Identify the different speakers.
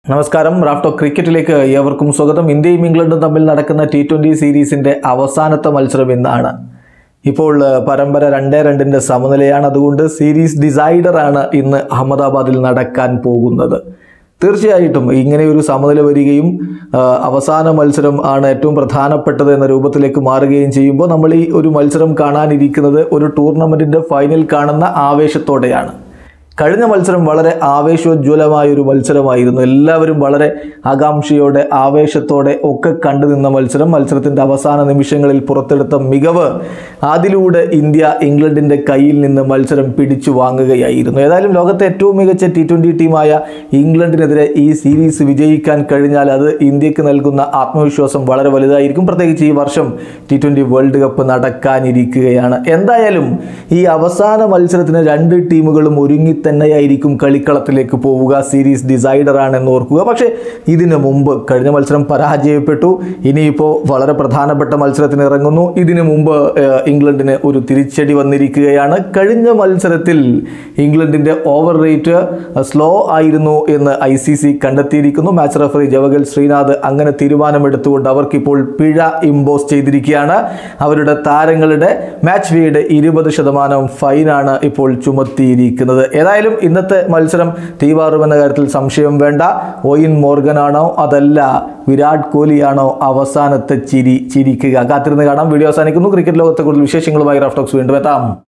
Speaker 1: നമസ്കാരം റാഫ്റ്റോ ക്രിക്കറ്റിലേക്ക് ഏവർക്കും സ്വാഗതം ഇന്ത്യയും ഇംഗ്ലണ്ടും തമ്മിൽ നടക്കുന്ന ടി ട്വൻ്റി സീരീസിൻ്റെ അവസാനത്തെ മത്സരം ഇന്നാണ് ഇപ്പോൾ ഏഹ്, പരമ്പര രണ്ടേ രണ്ടിൻ്റെ സമനിലയാണ് അതുകൊണ്ട് സീരീസ് ഡിസൈഡറാണ് ഇന്ന് അഹമ്മദാബാദിൽ നടക്കാൻ പോകുന്നത് തീർച്ചയായിട്ടും ഇങ്ങനെ ഒരു സമനില വരികയും ആ, അവസാന മത്സരം ആണ് ഏറ്റവും പ്രധാനപ്പെട്ടത് എന്ന രൂപത്തിലേക്ക് മാറുകയും ചെയ്യുമ്പോൾ നമ്മൾ ഈ ഒരു മത്സരം കാണാനിരിക്കുന്നത് ഒരു ടൂർണമെൻറ്റിൻ്റെ ഫൈനൽ കാണുന്ന ആവേശത്തോടെയാണ് കഴിഞ്ഞ മത്സരം വളരെ ആവേശോജ്വലമായ ഒരു മത്സരമായിരുന്നു എല്ലാവരും വളരെ ആകാംക്ഷയോടെ ആവേശത്തോടെ ഒക്കെ കണ്ടു നിന്ന മത്സരം മത്സരത്തിൻ്റെ അവസാന നിമിഷങ്ങളിൽ പുറത്തെടുത്ത മികവ് അതിലൂടെ ഇന്ത്യ ഇംഗ്ലണ്ടിൻ്റെ കയ്യിൽ നിന്ന് മത്സരം പിടിച്ചു വാങ്ങുകയായിരുന്നു ഏതായാലും ലോകത്തെ ഏറ്റവും മികച്ച ടി ട്വൻ്റി ടീമായ ഇംഗ്ലണ്ടിനെതിരെ ഈ സീരീസ് വിജയിക്കാൻ കഴിഞ്ഞാൽ അത് ഇന്ത്യക്ക് നൽകുന്ന ആത്മവിശ്വാസം വളരെ വലുതായിരിക്കും പ്രത്യേകിച്ച് ഈ വർഷം ടി ട്വൻ്റി വേൾഡ് കപ്പ് നടക്കാനിരിക്കുകയാണ് എന്തായാലും ഈ അവസാന മത്സരത്തിന് രണ്ട് ടീമുകളും ഒരുങ്ങി തന്നെയായിരിക്കും കളിക്കളത്തിലേക്ക് പോവുക സീരീസ് ഡിസൈഡർ ആണെന്ന് ഓർക്കുക പക്ഷേ ഇതിനു മുമ്പ് കഴിഞ്ഞ മത്സരം പരാജയപ്പെട്ടു ഇനിയിപ്പോൾ വളരെ പ്രധാനപ്പെട്ട മത്സരത്തിന് ഇറങ്ങുന്നു ഇതിനു മുമ്പ് ഏഹ്, ഇംഗ്ലണ്ടിന് ഒരു തിരിച്ചടി വന്നിരിക്കുകയാണ് കഴിഞ്ഞ മത്സരത്തിൽ ഇംഗ്ലണ്ടിൻ്റെ ഓവർ റേറ്റ് സ്ലോ ആയിരുന്നു എന്ന് ഐ സി സി കണ്ടെത്തിയിരിക്കുന്നു മാച്ച് റഫറി ജവഗൽ ശ്രീനാഥ് അങ്ങനെ തീരുമാനമെടുത്തുകൊണ്ട് അവർക്കിപ്പോൾ പിഴ ഇമ്പോസ് ചെയ്തിരിക്കുകയാണ് അവരുടെ താരങ്ങളുടെ മാച്ച് ഫീയുടെ ഇരുപത് ശതമാനം ഫൈനാണ് ഇപ്പോൾ ചുമത്തിയിരിക്കുന്നത് ഏതായാലും ഇന്നത്തെ മത്സരം തീവാറുമെന്ന കാര്യത്തിൽ സംശയം വേണ്ട ഒയിൻ മോർഗനാണോ അതല്ല വിരാട് കോഹ്ലിയാണോ അവസാനത്തെ ചിരി ചിരിക്കുക കാത്തിരുന്ന് കാണാം വീഡിയോ അവസാനിക്കുന്നു ക്രിക്കറ്റ് ലോകത്തെ കൂടുതൽ വിശേഷങ്ങളുമായി റഫ്റ്റോക്സ് വീണ്ടും എത്താം